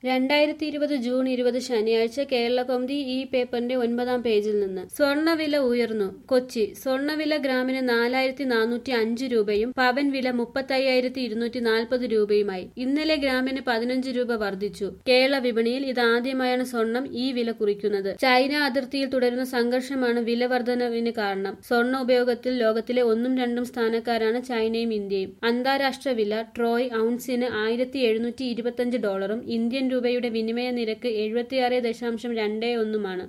രണ്ടായിരത്തി ഇരുപത് ജൂൺ ഇരുപത് ശനിയാഴ്ച കേരളകൗമുദി ഈ പേപ്പറിന്റെ ഒൻപതാം പേജിൽ നിന്ന് സ്വർണ്ണവില ഉയർന്നു കൊച്ചി സ്വർണ്ണവില ഗ്രാമിന് നാലായിരത്തി നാനൂറ്റി അഞ്ച് രൂപയും പവൻ വില മുപ്പത്തയ്യായിരത്തി ഇരുന്നൂറ്റി നാൽപ്പത് രൂപയുമായി ഇന്നലെ ഗ്രാമിന് പതിനഞ്ച് രൂപ വർദ്ധിച്ചു കേരള വിപണിയിൽ ഇതാദ്യമായാണ് സ്വർണം ഈ വില കുറിക്കുന്നത് ചൈന അതിർത്തിയിൽ തുടരുന്ന സംഘർഷമാണ് വില വർധനവിന് കാരണം സ്വർണ്ണ ഉപയോഗത്തിൽ ലോകത്തിലെ ഒന്നും രണ്ടും സ്ഥാനക്കാരാണ് ചൈനയും ഇന്ത്യയും അന്താരാഷ്ട്ര വില ട്രോയ് ഔൺസിന് ആയിരത്തി എഴുന്നൂറ്റി ഇരുപത്തിയഞ്ച് ഡോളറും ഇന്ത്യൻ രൂപയുടെ വിനിമയ നിരക്ക് എഴുപത്തിയാറ് ദശാംശം രണ്ട് ഒന്നുമാണ്